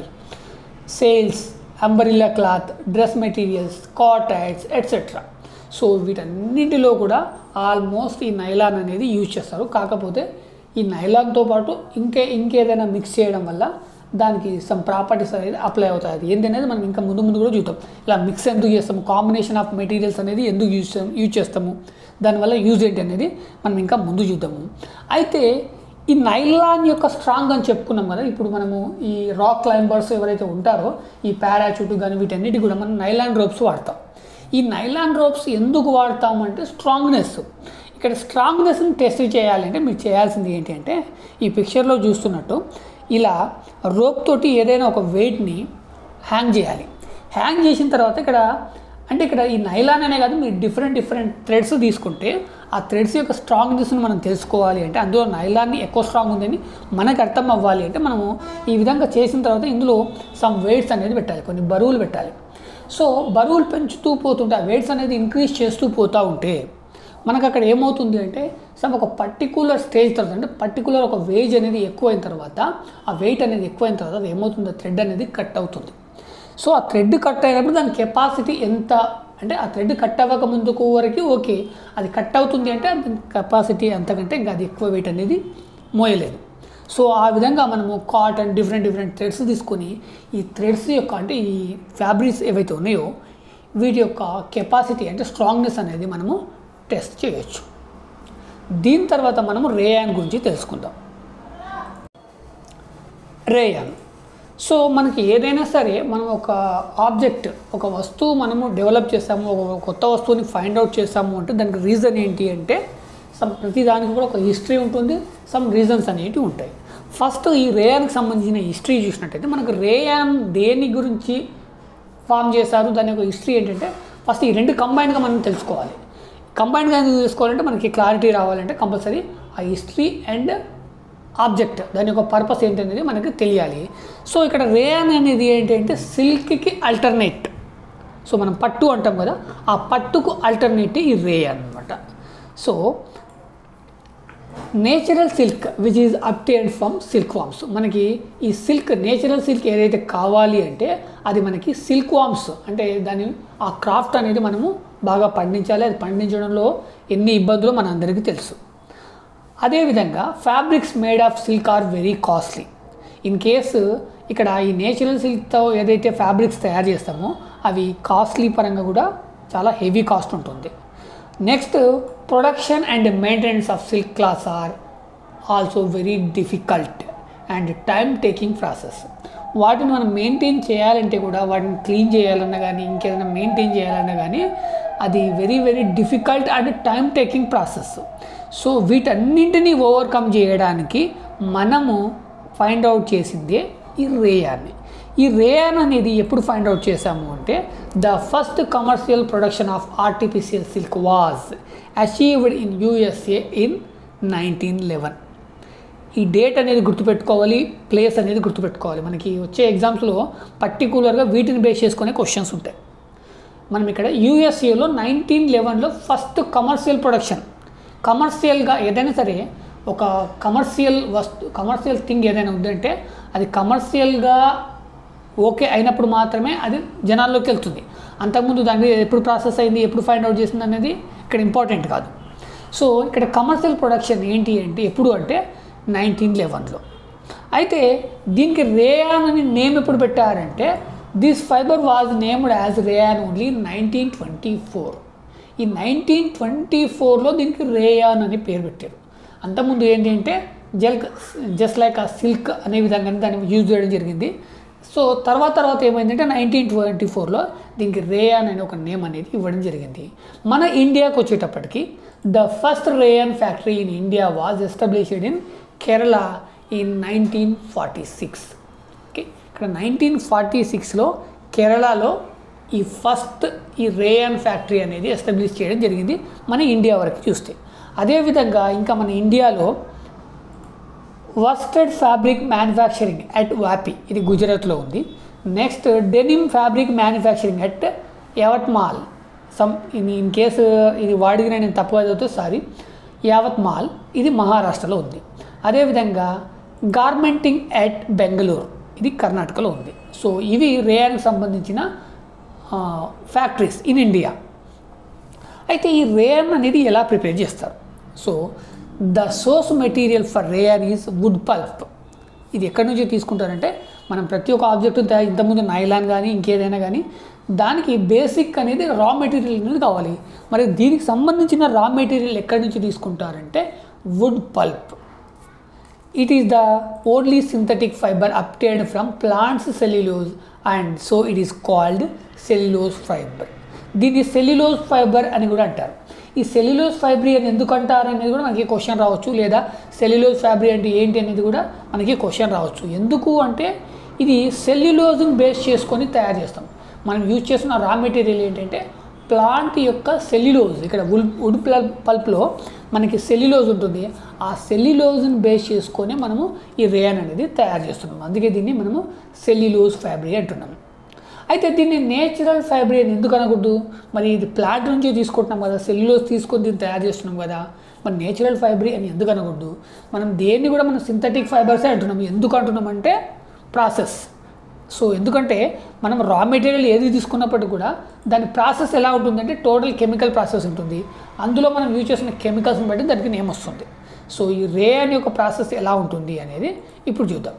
sails umbrella cloth dress materials కాటైడ్స్ ఎట్సెట్రా సో వీటన్నిటిలో కూడా ఆల్మోస్ట్ ఈ నైలాన్ అనేది యూజ్ చేస్తారు కాకపోతే ఈ నైలాన్తో పాటు ఇంకే ఇంకేదైనా మిక్స్ చేయడం వల్ల దానికి సమ్ ప్రాపర్టీస్ అనేది అప్లై అవుతాయి అది ఏంటి అనేది మనం ఇంకా ముందు ముందు కూడా చూద్దాం ఇలా మిక్స్ ఎందుకు చేస్తాము కాంబినేషన్ ఆఫ్ మెటీరియల్స్ అనేది ఎందుకు యూజ్ యూజ్ చేస్తాము దానివల్ల యూజ్ ఏంటి అనేది మనం ఇంకా ముందు చూద్దాము అయితే ఈ నైలాన్ యొక్క స్ట్రాంగ్ అని చెప్పుకున్నాం కదా ఇప్పుడు మనము ఈ రాక్ క్లైంబర్స్ ఎవరైతే ఉంటారో ఈ పారాచూట్ కానీ వీటన్నిటి కూడా మనం నైలాన్ రోప్స్ వాడతాం ఈ నైలాన్ రోప్స్ ఎందుకు వాడతాము అంటే స్ట్రాంగ్నెస్ ఇక్కడ స్ట్రాంగ్నెస్ని టెస్ట్ చేయాలంటే మీరు చేయాల్సింది ఏంటి అంటే ఈ పిక్చర్లో చూస్తున్నట్టు ఇలా రోప్ తోటి ఏదైనా ఒక వెయిట్ని హ్యాంగ్ చేయాలి హ్యాంగ్ చేసిన తర్వాత ఇక్కడ అంటే ఇక్కడ ఈ నైలాన్ అనే కాదు మీరు డిఫరెంట్ డిఫరెంట్ థ్రెడ్స్ తీసుకుంటే ఆ థ్రెడ్స్ యొక్క స్ట్రాంగ్నెస్ని మనం తెలుసుకోవాలి అంటే అందులో నైలాన్ని ఎక్కువ స్ట్రాంగ్ ఉందని మనకు అర్థం అవ్వాలి అంటే మనము ఈ విధంగా చేసిన తర్వాత ఇందులో సమ్ వెయిట్స్ అనేది పెట్టాలి కొన్ని బరువులు పెట్టాలి సో బరువులు పెంచుతూ పోతుంటే ఆ వెయిట్స్ అనేది ఇంక్రీజ్ చేస్తూ పోతూ ఉంటే మనకు అక్కడ ఏమవుతుంది అంటే సమ్ ఒక పర్టికులర్ స్టేజ్ తర్వాత అంటే పర్టికులర్ ఒక వేజ్ అనేది ఎక్కువైన తర్వాత ఆ వెయిట్ అనేది ఎక్కువైన తర్వాత అది ఏమవుతుంది థ్రెడ్ అనేది కట్ అవుతుంది సో ఆ థ్రెడ్ కట్ అయినప్పుడు దాని కెపాసిటీ ఎంత అంటే ఆ థ్రెడ్ కట్ అవ్వక ముందుకు వరకు ఓకే అది కట్ అవుతుంది అంటే దాని కెపాసిటీ అంతకంటే ఇంకా అది ఎక్కువ వెయిట్ అనేది మోయలేదు సో ఆ విధంగా మనము కాటన్ డిఫరెంట్ డిఫరెంట్ థ్రెడ్స్ తీసుకొని ఈ థ్రెడ్స్ యొక్క అంటే ఈ ఫ్యాబ్రిక్స్ ఏవైతే ఉన్నాయో వీటి యొక్క కెపాసిటీ అంటే స్ట్రాంగ్నెస్ అనేది మనము టెస్ట్ చేయొచ్చు దీని తర్వాత మనము రేయాన్ గురించి తెలుసుకుందాం రేయాన్ సో మనకి ఏదైనా సరే మనం ఒక ఆబ్జెక్ట్ ఒక వస్తువు మనము డెవలప్ చేస్తాము ఒక కొత్త వస్తువుని ఫైండ్ అవుట్ చేస్తాము అంటే దానికి రీజన్ ఏంటి అంటే సమ్ ప్రతి దానికి కూడా ఒక హిస్టరీ ఉంటుంది సమ్ రీజన్స్ అనేవి ఉంటాయి ఫస్ట్ ఈ రేయాన్కి సంబంధించిన హిస్టరీ చూసినట్టయితే మనకు రేయాన్ దేని గురించి ఫామ్ చేశారు దాని యొక్క హిస్టరీ ఏంటంటే ఫస్ట్ ఈ రెండు కంబైన్గా మనం తెలుసుకోవాలి కంబైన్గా ఎందుకు తెలుసుకోవాలంటే మనకి క్లారిటీ రావాలంటే కంపల్సరీ ఆ హిస్టరీ అండ్ ఆబ్జెక్ట్ దాని యొక్క పర్పస్ ఏంటనేది మనకి తెలియాలి సో ఇక్కడ రేయాన్ అనేది ఏంటంటే సిల్క్కి అల్టర్నేట్ సో మనం పట్టు అంటాం కదా ఆ పట్టుకు అల్టర్నేట్ ఈ రేయాన్ అనమాట so natural silk which is obtain from silk worms మనకి ఈ సిల్క్ నేచురల్ సిల్క్ ఏదైతే కావాలి అంటే అది మనకి సిల్క్ వామ్స్ అంటే దాని ఆ క్రాఫ్ట్ అనేది మనము బాగా పండించాలి అది పండించడంలో ఎన్ని ఇబ్బందులు మన అందరికీ తెలుసు అదేవిధంగా fabrics made of silk are very costly in case ఇక్కడ ఈ నేచురల్ సిల్క్తో ఏదైతే ఫ్యాబ్రిక్స్ తయారు చేస్తామో అవి కాస్ట్లీ పరంగా కూడా చాలా హెవీ కాస్ట్ ఉంటుంది next production and maintenance of silk clothes are also very difficult and time taking process వాటిని మనం మెయింటైన్ చేయాలంటే కూడా వాటిని క్లీన్ చేయాలన్నా కానీ ఇంకేదైనా మెయింటైన్ చేయాలన్నా కానీ అది very very difficult and time taking process so వీటన్నింటినీ ఓవర్కమ్ చేయడానికి మనము ఫైండ్ అవుట్ చేసిందే ఈ రేయాన్ని ఈ రేయాన్ అనేది ఎప్పుడు ఫైండ్ అవుట్ చేశాము అంటే the first commercial production of artificial silk was achieved in USA in nineteen eleven ఈ డేట్ అనేది గుర్తుపెట్టుకోవాలి ప్లేస్ అనేది గుర్తుపెట్టుకోవాలి మనకి వచ్చే ఎగ్జామ్స్లో పర్టికులర్గా వీటిని బేస్ చేసుకునే క్వశ్చన్స్ ఉంటాయి మనం ఇక్కడ యూఎస్ఏలో నైన్టీన్ లెవెన్లో ఫస్ట్ కమర్షియల్ ప్రొడక్షన్ కమర్షియల్గా ఏదైనా సరే ఒక కమర్షియల్ వస్తు కమర్షియల్ థింగ్ ఏదైనా ఉందంటే అది కమర్షియల్గా ఓకే అయినప్పుడు మాత్రమే అది జనాల్లోకి వెళ్తుంది అంతకుముందు దాని మీద ఎప్పుడు ప్రాసెస్ అయింది ఎప్పుడు ఫైండ్ అవుట్ చేసింది అనేది ఇక్కడ ఇంపార్టెంట్ కాదు సో ఇక్కడ కమర్షియల్ ప్రొడక్షన్ ఏంటి అంటే ఎప్పుడు అంటే నైన్టీన్ లెవెన్లో అయితే దీనికి రేయాన్ అని నేమ్ ఎప్పుడు పెట్టారంటే this fibre was named as rayon only nineteen twenty four ఈ నైన్టీన్ ట్వంటీ ఫోర్లో దీనికి రేయాన్ అని పేరు పెట్టారు అంతకుముందు ఏంటి అంటే జల్ జస్ట్ లైక్ ఆ సిల్క్ అనే విధంగానే దాన్ని యూజ్ చేయడం జరిగింది సో తర్వాత తర్వాత ఏమైందంటే నైన్టీన్ ట్వంటీ ఫోర్లో దీనికి రేయాన్ అనే ఒక నేమ్ అనేది ఇవ్వడం జరిగింది మన ఇండియాకి వచ్చేటప్పటికి the first rayon factory in India was established in Kerala in nineteen forty six okay ఇక్కడ నైన్టీన్ ఫార్టీ సిక్స్లో కేరళలో ఈ ఫస్ట్ ఈ రేయన్ ఫ్యాక్టరీ అనేది ఎస్టాబ్లిష్ చేయడం జరిగింది మన ఇండియా వరకు చూస్తే అదేవిధంగా ఇంకా మన ఇండియాలో worsted fabric manufacturing at Vapi ఇది గుజరాత్లో ఉంది next denim fabric manufacturing at Yavatmal some in in case ఇది వాడికి నేను తప్పుగా చదివితే సారీ యావత్మాల్ ఇది మహారాష్ట్రలో ఉంది అదేవిధంగా గార్మెంటింగ్ అట్ బెంగళూరు ఇది కర్ణాటకలో ఉంది సో ఇవి రేయానికి సంబంధించిన ఫ్యాక్టరీస్ ఇన్ ఇండియా అయితే ఈ రేయన్ అనేది ఎలా ప్రిపేర్ చేస్తారు so the source material for rayon is wood pulp ఇది ఎక్కడి నుంచి తీసుకుంటారంటే మనం ప్రతి ఒక్క ఆబ్జెక్ట్ ఇంతకుముందు నైలాన్ కానీ ఇంకేదైనా కానీ దానికి బేసిక్ అనేది రా మెటీరియల్ అనేది కావాలి మరి దీనికి సంబంధించిన రా మెటీరియల్ ఎక్కడి నుంచి తీసుకుంటారంటే wood pulp it is the only synthetic fiber obtained from plants cellulose and so it is called cellulose fiber దీన్ని సెల్యులోజ్ ఫైబర్ అని కూడా అంటారు ఈ సెల్యులోజ్ ఫైబ్రీ అని ఎందుకు అంటారు అనేది కూడా మనకి క్వశ్చన్ రావచ్చు లేదా సెల్యులోజ్ ఫ్యాబ్రీ అంటే ఏంటి అనేది కూడా మనకి క్వశ్చన్ రావచ్చు ఎందుకు అంటే ఇది సెల్యులోజ్ని బేస్ చేసుకొని తయారు చేస్తాం మనం యూజ్ చేస్తున్న రా మెటీరియల్ ఏంటంటే ప్లాంట్ యొక్క సెల్యులోజ్ ఇక్కడ వుడ్ వుడ్ పల్ప్లో మనకి సెల్యులోజ్ ఉంటుంది ఆ సెల్యులోజ్ని బేస్ చేసుకొని మనము ఈ రేయన్ అనేది తయారు చేస్తున్నాం అందుకే దీన్ని మనము సెల్యులోజ్ ఫ్యాబ్రీ అంటున్నాము అయితే దీన్ని నేచురల్ ఫ్యాబ్రీ అని ఎందుకు అనకూడదు మరి ఇది ప్లాంట్ నుంచి తీసుకుంటున్నాం కదా సెల్యులోజ్ తీసుకొని దీన్ని తయారు చేస్తున్నాం కదా మరి నేచురల్ ఫైబ్రీ అని ఎందుకు అనకూడదు మనం దేన్ని కూడా మనం సింథటిక్ ఫైబర్సే అంటున్నాం ఎందుకు అంటున్నాం అంటే ప్రాసెస్ సో ఎందుకంటే మనం రా మెటీరియల్ ఏది తీసుకున్నప్పటికీ కూడా దాని ప్రాసెస్ ఎలా ఉంటుందంటే టోటల్ కెమికల్ ప్రాసెస్ ఉంటుంది అందులో మనం యూజ్ చేసిన కెమికల్స్ని బట్టి దానికి నేమ్ వస్తుంది సో ఈ రే అనే యొక్క ప్రాసెస్ ఎలా ఉంటుంది అనేది ఇప్పుడు చూద్దాం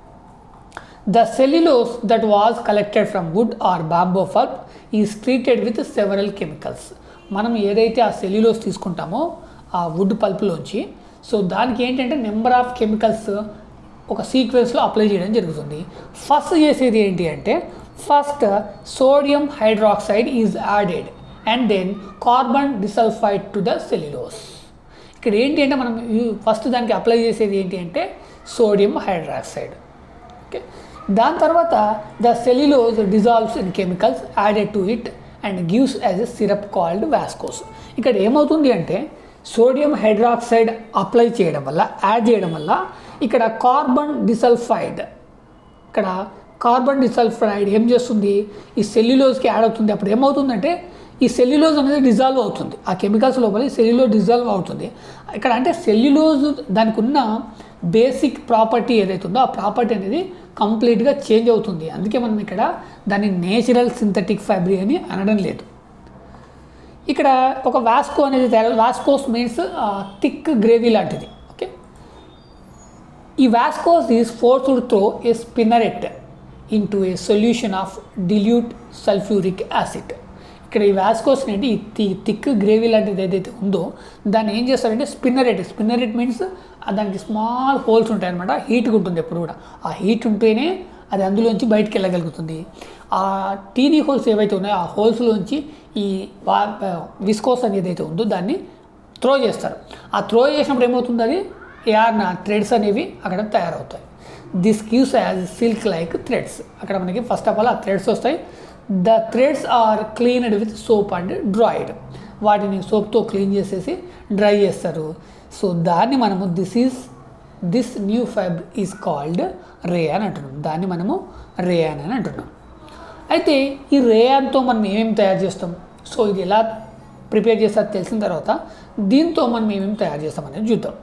the cellulose that was collected from wood or bamboo pulp is treated with several chemicals మనం ఏదైతే ఆ సెల్యులోస్ తీసుకుంటామో ఆ వుడ్ పల్ప్లోంచి సో దానికి ఏంటంటే నెంబర్ ఆఫ్ కెమికల్స్ ఒక సీక్వెన్స్లో అప్లై చేయడం జరుగుతుంది ఫస్ట్ చేసేది ఏంటి అంటే first sodium hydroxide is added and then carbon disulphide to the cellulose ఇక్కడ ఏంటి అంటే మనం ఫస్ట్ దానికి అప్లై చేసేది ఏంటి అంటే సోడియం హైడ్రాక్సైడ్ ఓకే దాని తర్వాత the cellulose dissolves in chemicals added to it and gives us a syrup called viscose ఇక్కడ ఏమవుతుంది అంటే సోడియం హైడ్రాక్సైడ్ అప్లై చేయడం వల్ల యాడ్ చేయడం వల్ల ఇక్కడ కార్బన్ డిసల్ఫైడ్ ఇక్కడ కార్బన్ డిసల్ఫైడ్ ఏం చేస్తుంది ఈ సెల్యులోజ్కి యాడ్ అవుతుంది అప్పుడు ఏమవుతుందంటే ఈ సెల్యులోజ్ అనేది డిజాల్వ్ అవుతుంది ఆ కెమికల్స్ లోపల ఈ సెల్యులోజ్ డిజాల్వ్ అవుతుంది ఇక్కడ అంటే సెల్యులోజ్ దానికి ఉన్న బేసిక్ ప్రాపర్టీ ఏదైతే ఉందో ఆ ప్రాపర్టీ అనేది కంప్లీట్గా చేంజ్ అవుతుంది అందుకే మనం ఇక్కడ దాన్ని నేచురల్ సింథటిక్ ఫ్యాబ్రిక్ అని అనడం లేదు ఇక్కడ ఒక వాస్కో అనేది తయారు వాస్కోస్ మీన్స్ థిక్ గ్రేవీ లాంటిది ఓకే ఈ viscose is forced through a spinneret into a solution of dilute sulphuric acid ఇక్కడ ఈ వాస్కోస్ అనేది ఈ థిక్ గ్రేవీ లాంటిది ఏదైతే ఉందో దాన్ని ఏం చేస్తారంటే స్పిన్నరెట్ స్పిన్నరెట్ మీన్స్ దానికి స్మాల్ హోల్స్ ఉంటాయి అనమాట హీట్గా ఉంటుంది ఎప్పుడు కూడా ఆ హీట్ ఉంటేనే అది అందులోంచి బయటికి వెళ్ళగలుగుతుంది ఆ టీనీ హోల్స్ ఏవైతే ఉన్నాయో ఆ హోల్స్లోంచి ఈ విస్కోస్ అనేది ఏదైతే ఉందో దాన్ని త్రో చేస్తారు ఆ త్రో చేసినప్పుడు ఏమవుతుంది అది యార్న థ్రెడ్స్ అనేవి అక్కడ తయారవుతాయి this gives us silk like threads అక్కడ మనకి ఫస్ట్ ఆఫ్ ఆల్ ఆ థ్రెడ్స్ వస్తాయి the threads are cleaned with soap and dried వాటిని సోప్తో క్లీన్ చేసేసి డ్రై చేస్తారు సో దాన్ని మనము this is this new fibre is called rayon అంటున్నాం దాన్ని మనము రేయాన్ అని అంటున్నాం అయితే ఈ రేయాన్తో మనం ఏమేమి తయారు చేస్తాం సో ఇది ఎలా ప్రిపేర్ చేస్తారో తెలిసిన తర్వాత దీంతో మనం ఏమేమి తయారు చేస్తాం అనేది చూద్దాం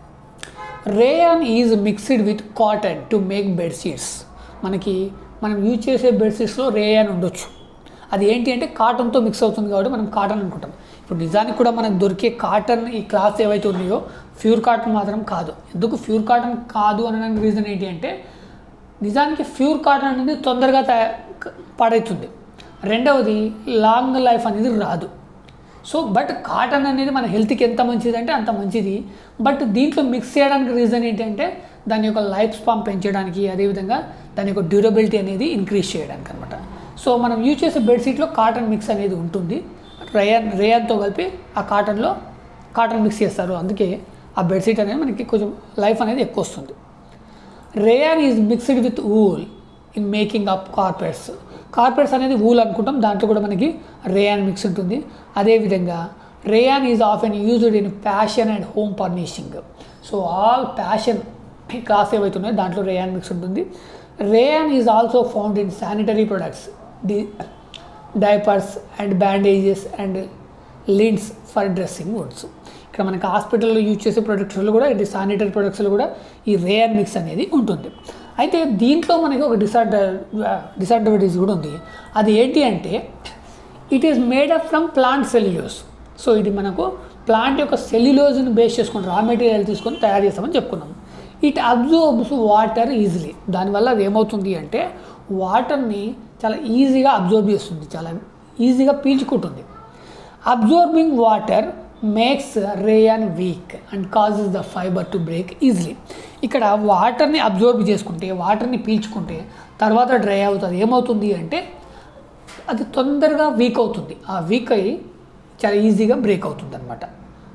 rayon is mixed with cotton to make bedsheets మనకి మనం యూజ్ చేసే బెడ్షీట్స్లో రేయాన్ ఉండొచ్చు అది ఏంటి అంటే కాటన్తో మిక్స్ అవుతుంది కాబట్టి మనం కాటన్ అనుకుంటాం ఇప్పుడు నిజానికి కూడా మనకు దొరికే కాటన్ ఈ క్లాత్స్ ఏవైతే ఉన్నాయో ప్యూర్ కాటన్ మాత్రం కాదు ఎందుకు ప్యూర్ కాటన్ కాదు అనడానికి రీజన్ ఏంటి అంటే నిజానికి ప్యూర్ కాటన్ అనేది తొందరగా తయా పాడవుతుంది రెండవది లాంగ్ లైఫ్ అనేది రాదు సో బట్ కాటన్ అనేది మన హెల్త్కి ఎంత మంచిది అంటే అంత మంచిది బట్ దీంట్లో మిక్స్ చేయడానికి రీజన్ ఏంటంటే దాని యొక్క లైఫ్ స్పామ్ పెంచడానికి అదేవిధంగా దాని యొక్క డ్యూరబిలిటీ అనేది ఇంక్రీజ్ చేయడానికి అనమాట సో మనం యూజ్ చేసే బెడ్షీట్లో కాటన్ మిక్స్ అనేది ఉంటుంది రేయన్ రేయన్తో కలిపి ఆ కాటన్లో కాటన్ మిక్స్ చేస్తారు అందుకే ఆ బెడ్షీట్ అనేది మనకి కొంచెం లైఫ్ అనేది ఎక్కువ వస్తుంది rayon is mixed with wool in making up carpets carpets అనేది వూల్ అనుకుంటాం దాంట్లో కూడా మనకి రేయాన్ మిక్స్ ఉంటుంది అదేవిధంగా rayon is often used in fashion and home furnishing so all fashion clothes ఏవైతే ఉన్నాయో దాంట్లో రేయాన్ మిక్స్ ఉంటుంది rayon is also found in sanitary products డి diapers and bandages and lints for dressing wounds ఇక్కడ మనకి హాస్పిటల్లో యూజ్ చేసే ప్రొడక్ట్స్లో కూడా ఇది శానిటరీ ప్రొడక్ట్స్లో కూడా ఈ రేయర్ మిక్స్ అనేది ఉంటుంది అయితే దీంట్లో మనకి ఒక డిసడ్వాంటేజ్ డిసడ్వాంటేజ్ కూడా ఉంది అది ఏంటి అంటే it is made up from plant cellulose so ఇది మనకు ప్లాంట్ యొక్క సెల్యులోజ్ని బేస్ చేసుకుని రా మెటీరియల్ తీసుకొని తయారు చేస్తామని చెప్పుకున్నాం ఇట్ అబ్జర్బ్స్ వాటర్ ఈజీలీ దానివల్ల అది ఏమవుతుంది అంటే వాటర్ని చాలా ఈజీగా అబ్జర్వ్ చేస్తుంది చాలా ఈజీగా పీల్చుకుంటుంది absorbing water makes rayon weak and causes the fibre to break easily ఇక్కడ వాటర్ని అబ్జర్వ్ చేసుకుంటే వాటర్ని పీల్చుకుంటే తర్వాత డ్రై అవుతుంది ఏమవుతుంది అంటే అది తొందరగా వీక్ అవుతుంది ఆ వీక్ అయ్యి చాలా ఈజీగా బ్రేక్ అవుతుంది అనమాట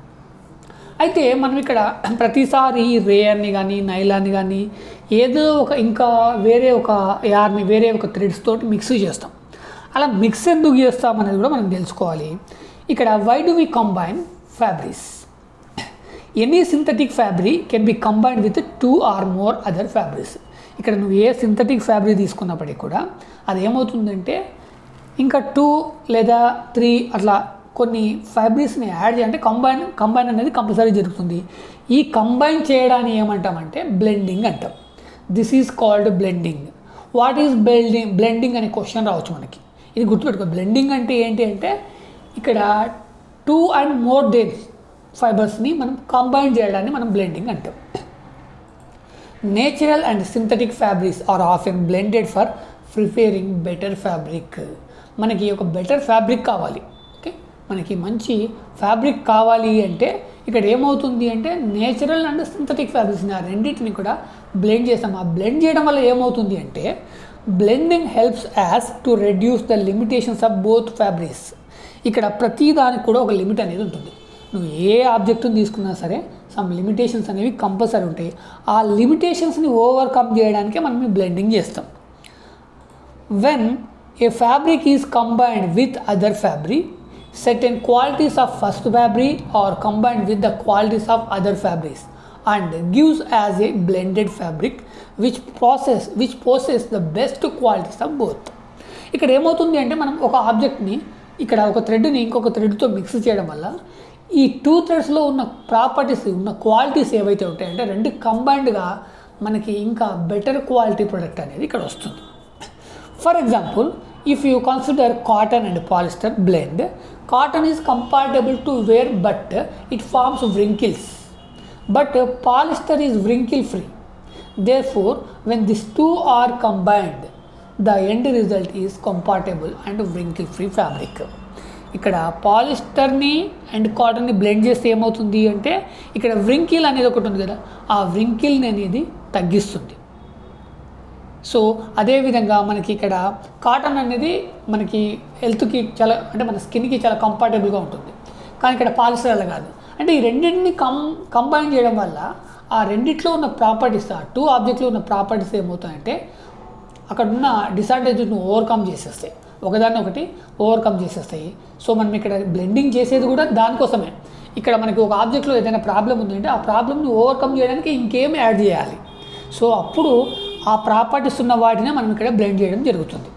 అయితే మనం ఇక్కడ ప్రతిసారి రేయర్ని కానీ నైలాన్ని కానీ ఏదో ఒక ఇంకా వేరే ఒక యార్ని వేరే ఒక థ్రెడ్స్ తోటి మిక్స్ చేస్తాం అలా మిక్స్ ఎందుకు చేస్తాం అనేది కూడా మనం తెలుసుకోవాలి ఇక్కడ why do we combine fabrics any synthetic fabric can be combined with two or more other fabrics ఇక్కడ నువ్వు ఏ సింథటిక్ ఫ్యాబ్రిక్ తీసుకున్నప్పటికీ కూడా అది ఏమవుతుందంటే ఇంకా టూ లేదా త్రీ అట్లా కొన్ని ఫ్యాబ్రిక్స్ని యాడ్ చేయాలంటే కంబైన్ కంబైన్ అనేది కంపల్సరీ జరుగుతుంది ఈ కంబైన్ చేయడాన్ని ఏమంటామంటే బ్లెండింగ్ అంటాం this is called blending what is blending blending అనే క్వశ్చన్ రావచ్చు మనకి ఇది గుర్తుపెట్టుకో బ్లెండింగ్ అంటే ఏంటి అంటే ఇక్కడ టూ అండ్ మోర్ దేన్ ఫైబర్స్ని మనం కంబైన్ చేయడాన్ని మనం బ్లెండింగ్ అంటాం natural and synthetic fabrics are often blended for preparing better fabric మనకి ఒక బెటర్ ఫ్యాబ్రిక్ కావాలి ఓకే మనకి మంచి ఫ్యాబ్రిక్ కావాలి అంటే ఇక్కడ ఏమవుతుంది అంటే నేచురల్ అండ్ సింథటిక్ ఫ్యాబ్రిక్స్ని ఆ రెండింటిని కూడా బ్లెండ్ చేస్తాం ఆ బ్లెండ్ చేయడం వల్ల ఏమవుతుంది అంటే blending helps us to reduce the limitations of both fabrics ఇక్కడ ప్రతి దానికి కూడా ఒక లిమిట్ అనేది ఉంటుంది నువ్వు ఏ ఆబ్జెక్ట్ని తీసుకున్నా సరే సమ్ లిమిటేషన్స్ అనేవి కంపల్సరీ ఉంటాయి ఆ లిమిటేషన్స్ని ఓవర్కమ్ చేయడానికే మనం ఈ బ్లెండింగ్ చేస్తాం when a fabric is combined with other fabric certain qualities of first fabric are combined with the qualities of other fabrics and gives as a blended fabric which process which possess the best qualities of both ఇక్కడ ఏమవుతుంది అంటే మనం ఒక ఆబ్జెక్ట్ని ఇక్కడ ఒక థ్రెడ్ని ఇంకొక థ్రెడ్తో మిక్స్ చేయడం వల్ల ఈ టూ థ్రెడ్స్లో ఉన్న ప్రాపర్టీస్ ఉన్న క్వాలిటీస్ ఏవైతే ఉంటాయంటే రెండు కంబైన్డ్గా మనకి ఇంకా బెటర్ క్వాలిటీ ప్రొడక్ట్ అనేది ఇక్కడ వస్తుంది for example if you consider cotton and polyester blend cotton is compatible to wear but it forms wrinkles but polyester is wrinkle free therefore when these two are combined the end result is compatible and wrinkle free fabric ఇక్కడ పాలిస్టర్ని and కాటన్ని blend చేస్తే ఏమవుతుంది అంటే ఇక్కడ wrinkle అనేది ఒకటి ఉంది కదా ఆ వ్రింకిల్ని అనేది తగ్గిస్తుంది సో అదేవిధంగా మనకి ఇక్కడ కాటన్ అనేది మనకి హెల్త్కి చాలా అంటే మన స్కిన్కి చాలా కంఫర్టబుల్గా ఉంటుంది కానీ ఇక్కడ పాలిస్టర్ అలా కాదు అంటే ఈ రెండింటిని కం కంబైన్ చేయడం వల్ల ఆ రెండిట్లో ఉన్న ప్రాపర్టీస్ ఆ టూ ఆబ్జెక్ట్లో ఉన్న ప్రాపర్టీస్ ఏమవుతాయంటే అక్కడ ఉన్న డిసడ్వాంటేజెస్ను ఓవర్కమ్ చేసేస్తాయి ఒకదాన్ని ఒకటి ఓవర్కమ్ చేసేస్తాయి సో మనం ఇక్కడ బ్లెండింగ్ చేసేది కూడా దానికోసమే ఇక్కడ మనకి ఒక ఆబ్జెక్ట్లో ఏదైనా ప్రాబ్లం ఉందంటే ఆ ప్రాబ్లమ్ని ఓవర్కమ్ చేయడానికి ఇంకేం యాడ్ చేయాలి సో అప్పుడు ఆ ప్రాపర్టీస్ ఉన్న వాటినే మనం ఇక్కడ బ్లెండ్ చేయడం జరుగుతుంది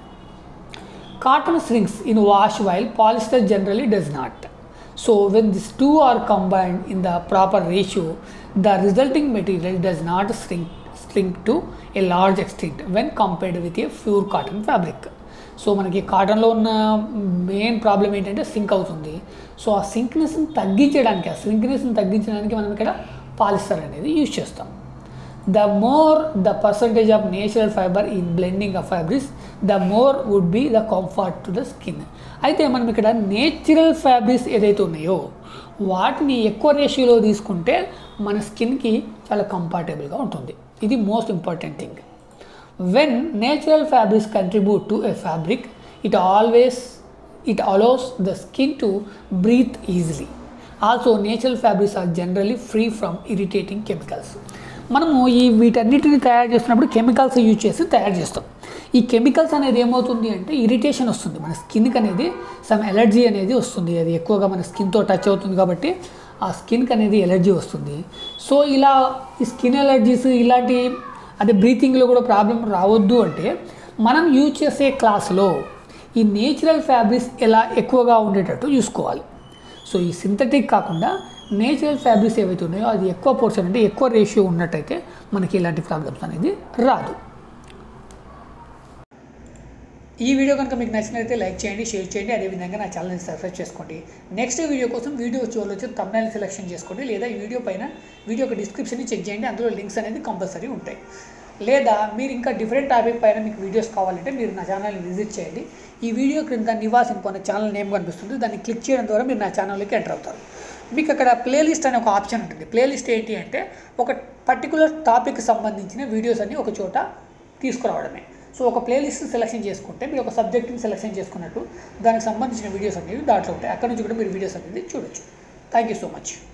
cotton shrinks in wash while polyester generally does not so when this two are combined in the proper ratio the resulting material does not shrink shrink to a large extent when compared with a pure cotton fabric so మనకి కాటన్లో ఉన్న main problem ఏంటంటే shrink అవుతుంది so ఆ సింక్నెస్ని తగ్గించడానికి ఆ సింక్నెస్ని తగ్గించడానికి మనం ఇక్కడ పాలిస్టర్ అనేది యూజ్ చేస్తాం the more the percentage of natural fibre in blending of fabrics the more would be the comfort to the skin అయితే మనం ఇక్కడ నేచురల్ ఫ్యాబ్రిక్స్ ఏదైతే ఉన్నాయో వాటిని ఎక్కువ రేషియోలో తీసుకుంటే మన స్కిన్కి చాలా కంఫర్టబుల్గా ఉంటుంది ఇది most important thing when natural fabrics contribute to a fabric it always it allows the skin to breathe easily also natural fabrics are generally free from irritating chemicals మనము ఈ వీటన్నిటిని తయారు చేస్తున్నప్పుడు కెమికల్స్ యూజ్ చేసి తయారు చేస్తాం ఈ కెమికల్స్ అనేది ఏమవుతుంది అంటే ఇరిటేషన్ వస్తుంది మన స్కిన్కి అనేది సమ్ ఎలర్జీ అనేది వస్తుంది అది ఎక్కువగా మన స్కిన్తో టచ్ అవుతుంది కాబట్టి ఆ స్కిన్కి అనేది ఎలర్జీ వస్తుంది సో ఇలా ఈ స్కిన్ ఎలర్జీస్ ఇలాంటి అదే బ్రీతింగ్లో కూడా ప్రాబ్లం రావద్దు అంటే మనం యూజ్ చేసే క్లాస్లో ఈ నేచురల్ ఫ్యాబ్రిక్స్ ఎలా ఎక్కువగా ఉండేటట్టు చూసుకోవాలి సో ఈ సింథటిక్ కాకుండా నేచురల్ ఫ్యాబ్రిక్స్ ఏవైతే ఉన్నాయో అది ఎక్కువ పోర్షన్ అంటే ఎక్కువ రేషియో ఉన్నట్టయితే మనకి ఇలాంటి ప్రాబ్లమ్స్ అనేది రాదు ఈ వీడియో కనుక మీకు నచ్చినట్లయితే లైక్ చేయండి షేర్ చేయండి అదేవిధంగా నా ఛానల్ని సబ్స్క్రైబ్ చేసుకోండి నెక్స్ట్ వీడియో కోసం వీడియో చివరిలో వచ్చి తమ్నైల్ సెలెక్షన్ చేసుకోండి లేదా ఈ వీడియో పైన వీడియో యొక్క డిస్క్రిప్షన్ని చెక్ చేయండి అందులో లింక్స్ అనేది కంపల్సరీ ఉంటాయి లేదా మీరు ఇంకా డిఫరెంట్ టాపిక్ పైన మీకు వీడియోస్ కావాలంటే మీరు నా ఛానల్ని విజిట్ చేయండి ఈ వీడియో క్రింద నివాస్ ఇంకో అనే ఛానల్ నేమ్ కనిపిస్తుంది దాన్ని క్లిక్ చేయడం ద్వారా మీరు నా ఛానల్లోకి ఎంటర్ అవుతారు మీకు అక్కడ ప్లేలిస్ట్ అనే ఒక ఆప్షన్ ఉంటుంది ప్లేలిస్ట్ ఏంటి అంటే ఒక పర్టికులర్ టాపిక్ సంబంధించిన వీడియోస్ అన్ని ఒక చోట తీసుకురావడమే సో ఒక ప్లేలిస్ట్ సెలెక్షన్ చేసుకుంటే మీరు ఒక సబ్జెక్ట్ని సెలెక్షన్ చేసుకున్నట్టు దానికి సంబంధించిన వీడియోస్ అనేవి దాంట్లో ఉంటాయి అక్కడ నుంచి కూడా మీరు వీడియోస్ అనేది చూడొచ్చు థ్యాంక్ యూ సో మచ్